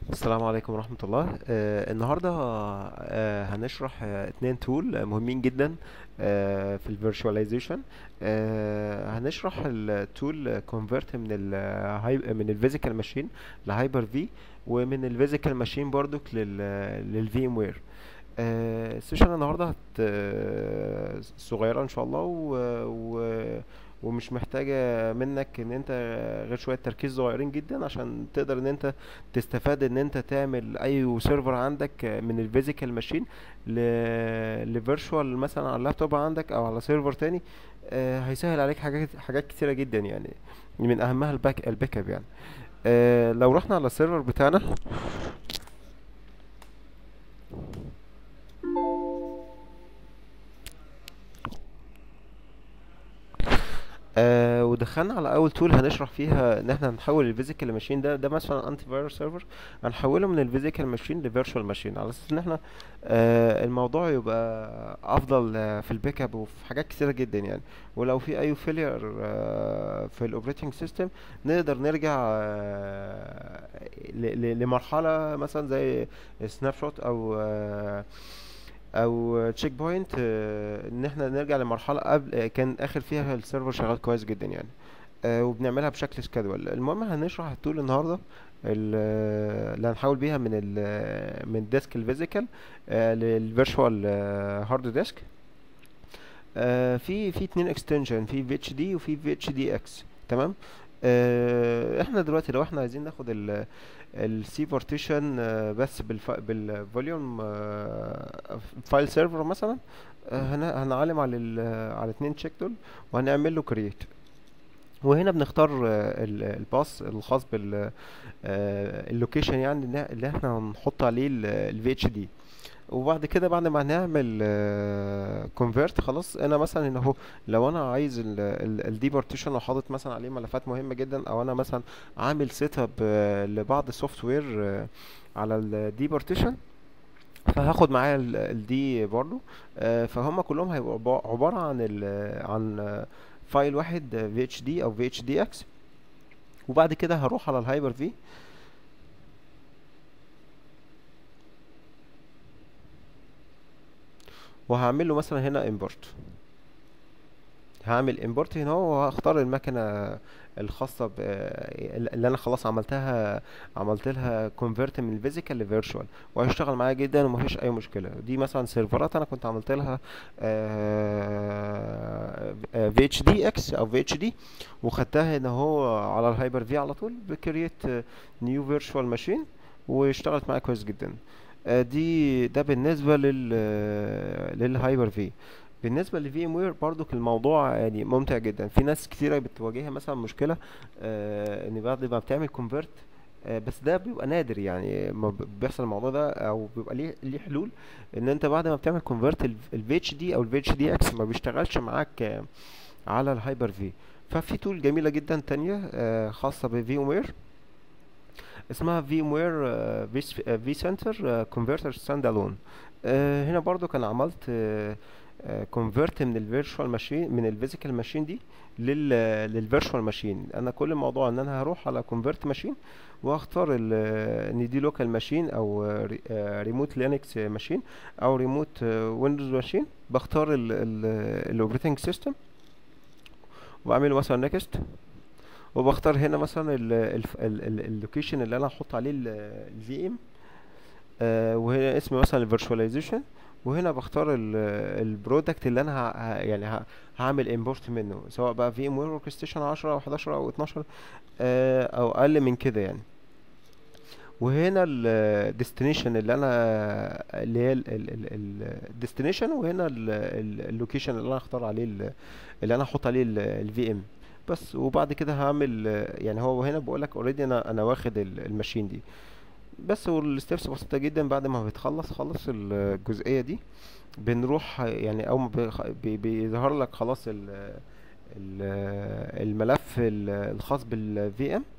السلام عليكم ورحمة الله آه النهاردة آه هنشرح آه اتنين تول مهمين جدا آه في الفيرتشواليزيشن آه هنشرح التول كونفرت من ال هاي- من الفيزيكال ماشين لهايبر في ومن الفيزيكال ماشين برضك لل للفي ام وير السيشن النهارده هت آه، صغيرة ان شاء الله و... و... ومش محتاجة منك ان انت غير شوية تركيز صغيرين جدا عشان تقدر ان انت تستفاد ان انت تعمل اي سيرفر عندك من الفيزيكال ماشين ل لفيرتشوال مثلا على اللابتوب عندك او على سيرفر تاني آه، هيسهل عليك حاجات حاجات كتيرة جدا يعني من اهمها الباك الباك اب يعني آه، لو رحنا على السيرفر بتاعنا آه ودخلنا على اول تول هنشرح فيها ان احنا هنحول الفيزيكال ماشين ده ده مثلا انتي فيروس سيرفر هنحوله من الفيزيكال ماشين لفيرتشوال ماشين على اساس ان احنا آه الموضوع يبقى افضل آه في الباك اب وفي حاجات كتيره جدا يعني ولو في اي فيلير آه في الاوبريتنج سيستم نقدر نرجع آه ل- ل- لمرحله مثلا زي سناب شوت او آه او تشيك بوينت ان احنا نرجع لمرحله قبل آه، كان اخر فيها السيرفر شغال كويس جدا يعني آه، وبنعملها بشكل سكادول المهم هنشرح التول النهارده ال- اللي هنحول بيها من ال من ديسك الفيزيكال للفيرتشوال هارد ديسك في في اتنين اكستنشن في في اتش دي وفي في اتش دي اكس تمام آه، احنا دلوقتي لو احنا عايزين ناخد ال السي بارتيشن بس بالف... بالفوليوم فايل سيرفر مثلا آه، هن... هنعلم على ال... على اتنين تشيك دول وهنعمل له كرييت وهنا بنختار آه، ال- الباص الخاص بال اللوكيشن يعني اللي اللي احنا هنحط عليه الفي اتش دي وبعد كده بعد ما هنعمل كونفيرت خلاص انا مثلا هنا اهو لو انا عايز الدي بارتيشن وحاطط مثلا عليه ملفات مهمه جدا او انا مثلا عامل سيت اب لبعض السوفت وير على الدي بارتيشن فهاخد معايا الدي برضو آه، فهم كلهم هيبقوا عبا- عباره عن ال عن آه، فايل واحد في اتش دي او في اتش دي اكس وبعد كده هروح على الهايبر في وهعمل له مثلا هنا امبورت هعمل امبورت هنا وهختار المكنه الخاصه ب اللي انا خلاص عملتها عملت لها كونفرت من الفيزيكال لفيرتشوال وهيشتغل معايا جدا ومفيش اي مشكله دي مثلا سيرفرات انا كنت عملت لها في اتش دي اكس او في اتش دي وخدتها هنا هو على الهايبر في على طول بكريت نيو فيرتشوال ماشين واشتغلت معايا كويس جدا آه، دي ده بالنسبه لل للهايبر في بالنسبه لفي ام وير برضو الموضوع يعني ممتع جدا في ناس كتيره بتواجهها مثلا مشكله آه ان بعد ما بتعمل كونفرت آه بس ده بيبقى نادر يعني ما ب- بيحصل الموضوع ده او بيبقى ليه ليه حلول ان انت بعد ما بتعمل كونفرت الفي اتش دي او الفي اتش دي اكس ما بيشتغلش معاك آه على الهايبر في ففي تول جميله جدا تانية آه خاصه بفي ام وير اسمها في ام وير في سنتر كونفرتر ستاند الون هنا برضو كان عملت كونفرت من الفيرتشوال ماشين من الفيزيكال ماشين دي لل للفيرتشوال ماشين انا كل الموضوع ان انا هروح على كونفرت ماشين واختار ال- ان دي لوكال ماشين او ريموت لينكس ماشين او ريموت ويندوز ماشين بختار الاوبريتنج سيستم واعمل مثلا نيكست وبختار هنا مثلا اللوكيشن اللي انا هحط عليه الفي ام وهنا اسم مثلا الفيرتشواليزيشن وهنا بختار البرودكت اللي انا ه... ه- يعني ه... هعمل امبورت منه سواء بقى في ام وير اوركستيشن 10 او 11 او 12 آه، او اقل من كده يعني وهنا الديستنيشن اللي انا اللي هي الديستنيشن وهنا اللوكيشن اللي انا اختار عليه ال- اللي انا احط عليه الفي ام بس وبعد كده هعمل آه، يعني هو هنا بقول لك اوريدي انا انا واخد ال- الماشين دي بس والستبس بسيطة جدا بعد ما بتخلص خلص الجزئية دي بنروح يعني اول ما بيخ- بي- بيظهر لك خلاص ال ال الملف ال- الخاص بالفي ام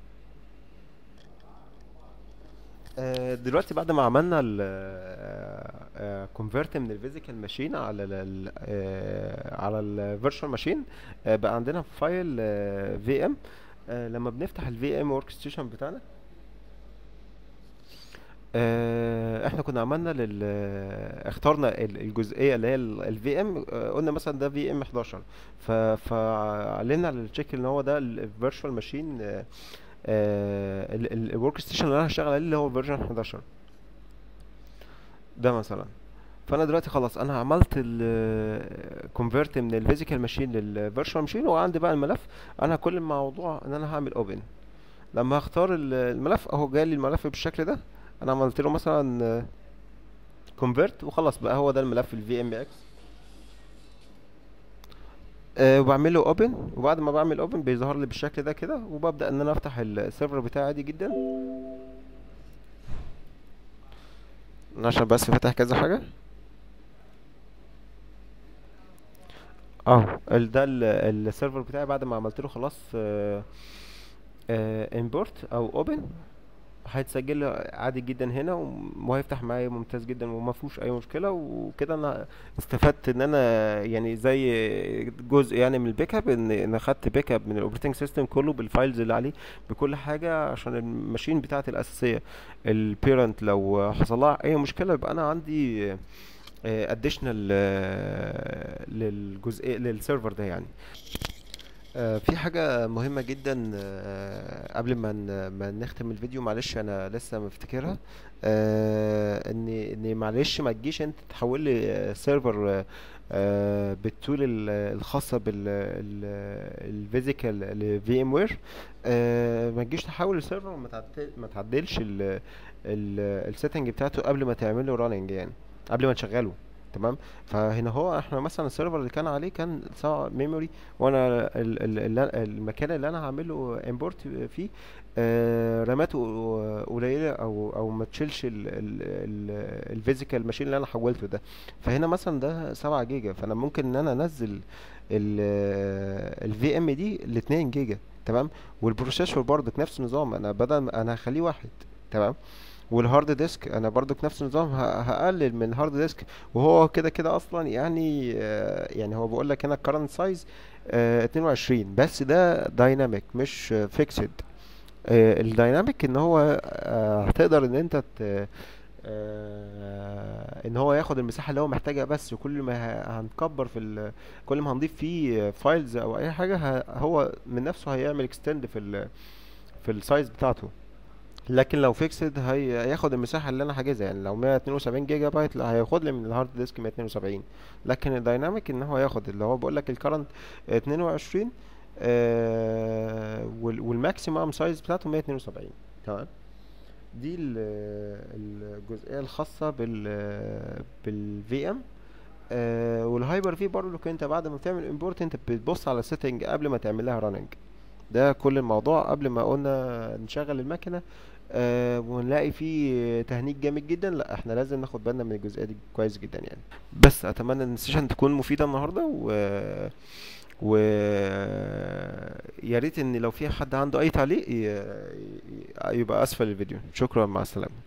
دلوقتي بعد ما عملنا ال كونفرت من الفيزيكال ماشين على ال آه، على الفيرتشوال ماشين بقى عندنا فايل في ام لما بنفتح الفي ام ورك ستيشن بتاعنا آه، احنا كنا عملنا لل اخترنا ال- الجزئيه اللي هي الفي ام قلنا مثلا ده في ام 11 ف فعلمنا على التشيك ان هو ده الفيرتشوال ماشين الورك ستيشن اللي انا هشتغل عليه اللي هو فيرجن 11 ده مثلا فانا دلوقتي خلاص انا عملت الكونفرت من الفيزيكال ماشين للفيرتشوال ماشين وعندي بقى الملف انا كل الموضوع ان انا هعمل اوبن لما هختار ال- الملف اهو جالي الملف بالشكل ده انا عملت له مثلا كونفرت وخلاص بقى هو ده الملف الفي ام اكس وبعمل له اوبن وبعد ما بعمل اوبن بيظهر لي بالشكل ده كده وببدا ان انا افتح السيرفر بتاعي عادي جدا أنا عشان بس فاتح كذا حاجه اه ال- ده ال- السيرفر بتاعي بعد ما عملت له خلاص امبورت او اوبن هيتسجل لي عادي جدا هنا وم- وهيفتح معايا ممتاز جدا وما فيهوش اي مشكله وكده انا استفدت ان انا يعني زي جزء يعني من البيك اب ان انا خدت بيك اب من الاوبريتنج سيستم كله بالفايلز اللي عليه بكل حاجه عشان الماشين بتاعتي الاساسيه البيرنت لو حصل لها اي مشكله يبقى انا عندي اديشنال للجزء للسيرفر ده يعني آه، في حاجة مهمة جدا آه، قبل ما ن- ما نختم الفيديو معلش انا لسه مفتكرها آه، ان ان معلش ما تجيش انت تحول لي آه، سيرفر آه، بالتول ال- الخاصة بالفيزيكال لفي ام وير ما تجيش تحول السيرفر وما تعدل ما تعدلش السيتنج بتاعته قبل ما تعمل له راننج يعني قبل ما تشغله تمام فهنا هو احنا مثلا السيرفر اللي كان عليه كان سواء ميموري وانا ال ال ال المكان اللي انا هعمل له امبورت فيه آه راماته قليله او او ما تشيلش الفيزيكال ماشين اللي انا حولته ده فهنا مثلا ده 7 جيجا فانا ممكن ان انا انزل الفي ام دي ل 2 جيجا تمام والبروسيسور برضك نفس النظام انا بدل ما انا هخليه واحد تمام والهارد ديسك انا برضك نفس النظام ه- هقلل من الهارد ديسك وهو كده كده اصلا يعني آه، يعني هو بيقول لك هنا current سايز 22 بس ده دايناميك مش فيكسد الدايناميك ان هو آه، هتقدر ان انت ت- آه، ان هو ياخد المساحه اللي هو محتاجها بس وكل ما ه- هنكبر في ال... كل ما هنضيف فيه فايلز او اي حاجه ه... هو من نفسه هيعمل اكستند في ال... في السايز بتاعته لكن لو فيكسد هي- هياخد المساحه اللي انا حاجزها يعني لو 172 جيجا بايت لا هياخد لي من الهارد ديسك 172 لكن الدايناميك ان هو ياخد اللي هو بقول لك الكرنت 22 آه وال- والماكسيمم سايز بتاعته 172 تمام دي ال- الجزئيه الخاصه بال بالفي ام آه والهايبر في برضه انت بعد ما بتعمل امبورت انت بتبص على السيتنج قبل ما تعمل لها راننج ده كل الموضوع قبل ما قلنا نشغل المكنه آه ونلاقي فيه تهنيج جامد جدا لا احنا لازم ناخد بالنا من الجزئيه دي كويس جدا يعني بس اتمنى ان السيشن تكون مفيده النهارده و و يا ريت ان لو في حد عنده اي تعليق ي- ي- يبقى اسفل الفيديو شكرا مع السلامه